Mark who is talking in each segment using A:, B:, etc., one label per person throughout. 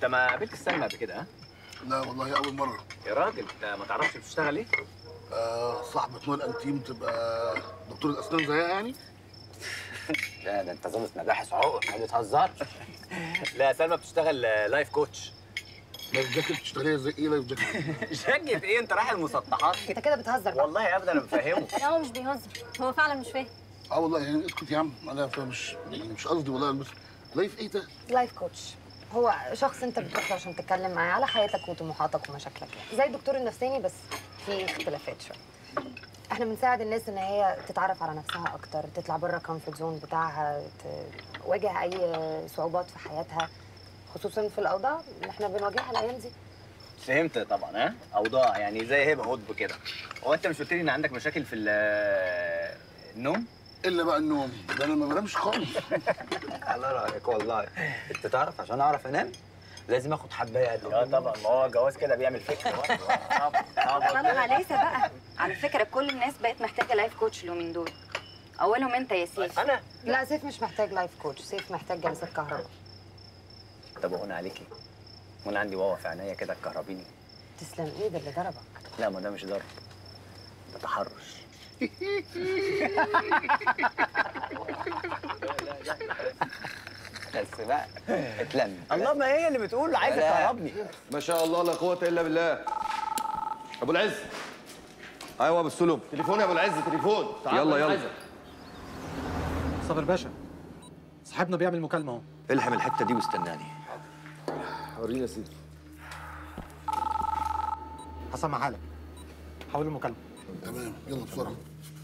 A: انت ما قابلت سلمى قبل كده ها؟
B: لا والله اول مره
A: يا راجل انت ما تعرفش بتشتغل ايه؟
B: آه صاحبة نور انتيم تبقى دكتور الاسنان زيها يعني
C: لا ده انت ظابط مباحث عقر ما بتهزرش
A: لا سلمى بتشتغل آه، لايف كوتش
B: لايف جاكيت بتشتغليها زي ايه لايف جاكيت
A: شقة ايه انت رايح المسطحات
D: انت كده بتهزر بقى
A: والله ابدا انا مفهمه
E: لا هو مش بيهزر هو فعلا مش فاهم
B: اه والله يعني اسكت يا عم انا مش يعني مش قصدي والله بس لايف ايه ده؟
D: لايف كوتش هو شخص انت بتروح له عشان تتكلم معاه على حياتك وطموحاتك ومشاكلك يعني زي الدكتور النفساني بس في اختلافات شويه احنا بنساعد الناس ان هي تتعرف على نفسها اكتر تطلع بره الكومفورت زون بتاعها تواجه اي صعوبات في حياتها خصوصا في الاوضاع اللي احنا بنواجهها الايام دي
A: فهمت طبعا ها اوضاع يعني زي هبه قطب كده هو انت مش قلت لي ان عندك مشاكل في ال- النوم
B: الا بقى النوم ده انا ما بنامش خالص
C: على رايك والله انت تعرف عشان اعرف انام لازم اخد حبايه قد
A: اه طبعا ما هو الجواز كده بيعمل فكره طبعا طبعا
F: طبعا ليس بقى على فكره كل الناس بقت محتاجه لايف كوتش اليومين دول اولهم انت يا سيف
A: انا
D: لا سيف مش محتاج لايف كوتش سيف محتاج جلسات كهرباء
A: طب وانا عليكي وانا عندي واوا في عينيا كده تكهربيني
D: تسلم ايه ده اللي ضربك
A: لا ما ده مش ضرب ده تحرش
C: بس بقى اتلم
A: الله ما هي اللي بتقول عايزه
C: لا.
A: تكهربني
G: ما شاء الله لا قوة إلا بالله أبو العز أيوة أبو السلم تليفون يا أبو العز تليفون تعال
H: يلا،
G: أنا
H: يلا.
G: عايزك.
H: صابر باشا صاحبنا بيعمل مكالمة اهو
C: الحم الحتة دي واستناني
G: وريني يا سيدي
H: هسمع حالك حول المكالمة
B: تمام يلا بسرعه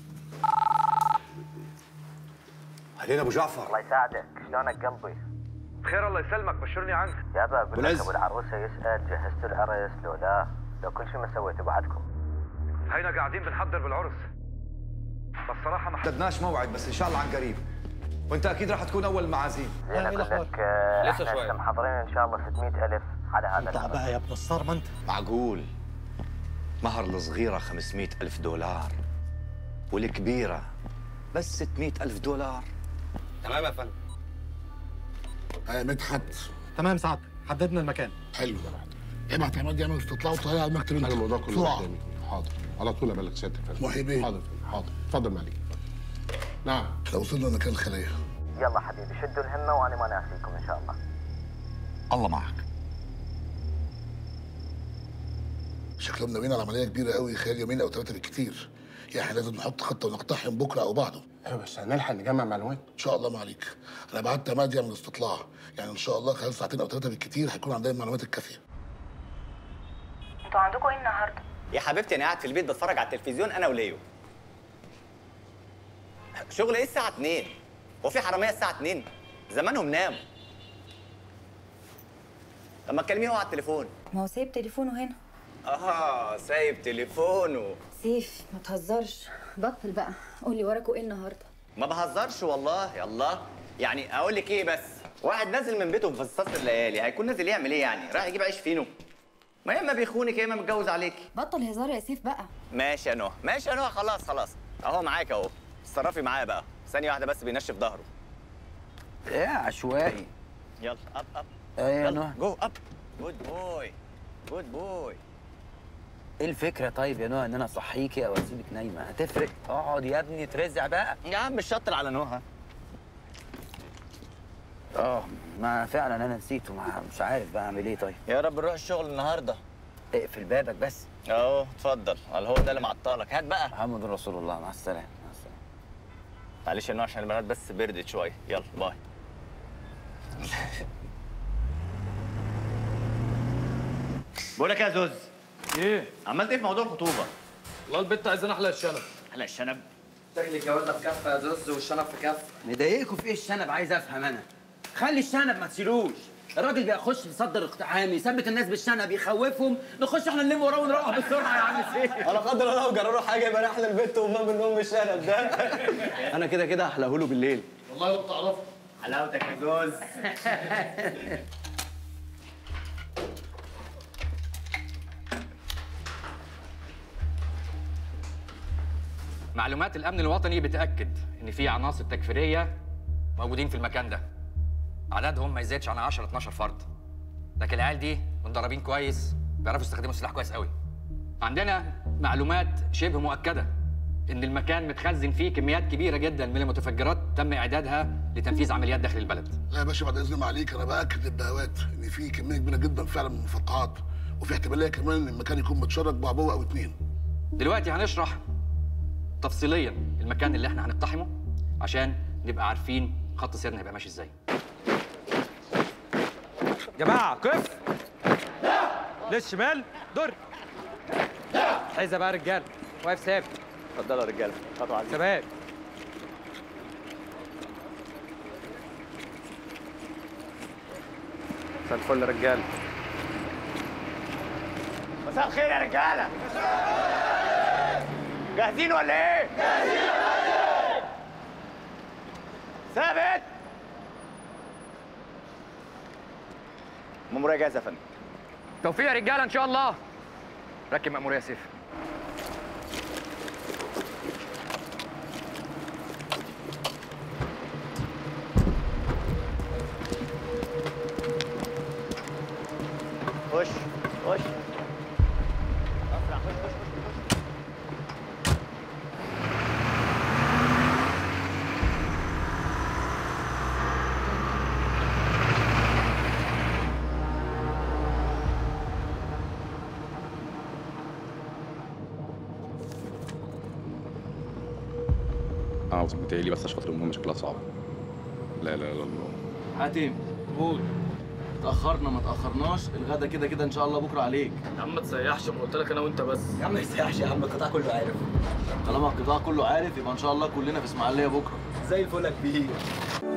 C: علينا أبو جعفر
I: الله يساعدك شلونك قلبي
G: خير الله يسلمك بشرني عنك
I: يابا
G: أبو
I: اقول
G: العز.
I: لك ابو العروسه يسال جهزتوا العرس لو لا لو كل شيء ما سويته بعدكم
G: هينا قاعدين بنحضر بالعرس بس صراحة ما حددناش موعد بس إن شاء الله عن قريب وأنت أكيد راح تكون أول المعازيم
I: زين
H: إيه
I: اقول
H: الأخبار؟
I: لك آه،
G: لسه
I: احنا
G: شوية.
I: هسه محضرين ان شاء الله 600 الف على هذا
H: انت
I: العرس
H: بقى يا بنصار ما انت
C: معقول مهر الصغيرة 500 ألف دولار والكبيرة بس 600 ألف دولار
G: تمام يا فندم
B: ها مدحت
H: تمام سعادتك حددنا المكان
B: حلو ابعت عماد يعمل استطلاع وطلع على المكتب انت
J: انا الموضوع كله
B: بسرعه
J: قدامي حاضر على طول ابلغ سيادتك يا فندم.
B: محي بيه.
J: حاضر حاضر اتفضل مالك نعم
B: لو وصلنا مكان الخليه
I: يلا حبيبي شدوا الهمه وانا ما ناسيكم ان شاء الله
C: الله معك
B: شكلهم ناويين على عمليه كبيره قوي خلال يومين او ثلاثه بالكتير يعني احنا لازم نحط خطه ونقتحم بكره او بعده
J: ايوه بس هنلحق نجمع معلومات
B: ان شاء الله ما عليك انا بعت عماد يعمل استطلاع يعني ان شاء الله خلال ساعتين او ثلاثه بالكتير هيكون عندنا المعلومات الكافيه
F: انتوا عندكم ايه النهارده
A: يا حبيبتي انا قاعد في البيت بتفرج على التلفزيون انا وليو شغل ايه الساعه 2 هو في حراميه الساعه 2 زمانهم ناموا طب ما تكلميه هو على التليفون
F: ما هو سايب تليفونه هنا
A: اه سايب تليفونه
F: سيف ما تهزرش بطل بقى قولي وراكوا ايه النهارده
A: ما بهزرش والله يلا يعني اقول لك ايه بس واحد نازل من بيته في فصاص الليالي هيكون نازل يعمل ايه يعني رايح يجيب عيش فينو ما يا اما بيخونك يا اما متجوز عليكي
F: بطل هزار يا سيف بقى
A: ماشي يا نهى ماشي يا نهى خلاص خلاص اهو معاك اهو اتصرفي معايا بقى ثانيه واحده بس بينشف ظهره
C: ايه عشوائي
A: يلا اب اب
C: ايه يا
A: يلا
C: نهى
A: جو اب جود بوي جود بوي
C: ايه الفكرة طيب يا نهى ان انا اصحيكي او اسيبك نايمة هتفرق اقعد يا ابني ترزع بقى
A: يا عم مش شطر على نهى
C: اه ما فعلا انا نسيته ما مش عارف بقى اعمل ايه طيب
A: يا رب نروح الشغل النهارده
C: اقفل بابك بس
A: اهو اتفضل على هو ده اللي معطلك هات بقى
C: محمد رسول الله مع السلامة مع السلامة
A: معلش يا نهى عشان البنات بس بردت شويه يلا باي بقول لك يا زوز
G: إيه
A: عملت ايه في موضوع الخطوبه؟
G: والله البت عايزين أحلى الشنب
A: على الشنب
C: شكلك يا ولد في كفه يا زوز والشنب في كفه مضايقكوا في ايه الشنب عايز افهم انا خلي الشنب ما تشيلوش الراجل بيخش يصدر اقتحامي يثبت الناس بالشنب يخوفهم نخش احنا نلم وراه ونروح بسرعه يا عم سيف
A: ولا قدر الله لو جرروا حاجه يبقى احلى البت وامام بالنوم بالشنب ده
C: انا كده كده هحلقه له بالليل
B: والله لو تعرفوا
A: حلاوتك يا زوز
K: معلومات الامن الوطني بتاكد ان في عناصر تكفيريه موجودين في المكان ده عددهم ما يزيدش عن 10 12 فرد لكن العيال دي متدربين كويس بيعرفوا يستخدموا السلاح كويس قوي عندنا معلومات شبه مؤكده ان المكان متخزن فيه كميات كبيره جدا من المتفجرات تم اعدادها لتنفيذ عمليات داخل البلد
B: لا يا باشا بعد اذن عليك انا باكد للبهوات ان في كميه كبيره جدا فعلا من المفرقعات وفي احتماليه كمان ان المكان يكون متشرج بعبوه او اتنين
K: دلوقتي هنشرح تفصيليا المكان اللي احنا هنقتحمه عشان نبقى عارفين خط سيرنا هيبقى ماشي ازاي
L: جماعة كف للشمال دور حيزة بقى رجالة واقف ثابت
A: اتفضلوا يا رجاله خطوه على
L: ثبات
A: مساء الفل يا رجاله مساء الخير يا رجاله جاهزين ولا ايه؟ جاهزين ثابت مأمورية جاهزة يا فندم
K: توفيق يا رجاله ان شاء الله ركب مأمورية يا سيف
A: خش خش اسرع خش خش خش خش
M: عاوز متهيألي بس عشان خاطر المهم شكلها صعب لا لا لا لا
N: حاتم قول تأخرنا ما تأخرناش الغدا كده كده إن شاء الله بكرة عليك
O: يا عم ما تسيحش ما قلت لك انا وانت بس
N: يا عم ما يسيحش يا عم القطاع كله عارف طالما القطاع كله عارف يبقى إن شاء الله كلنا في إسماعيلية بكرة زي الفل يا كبير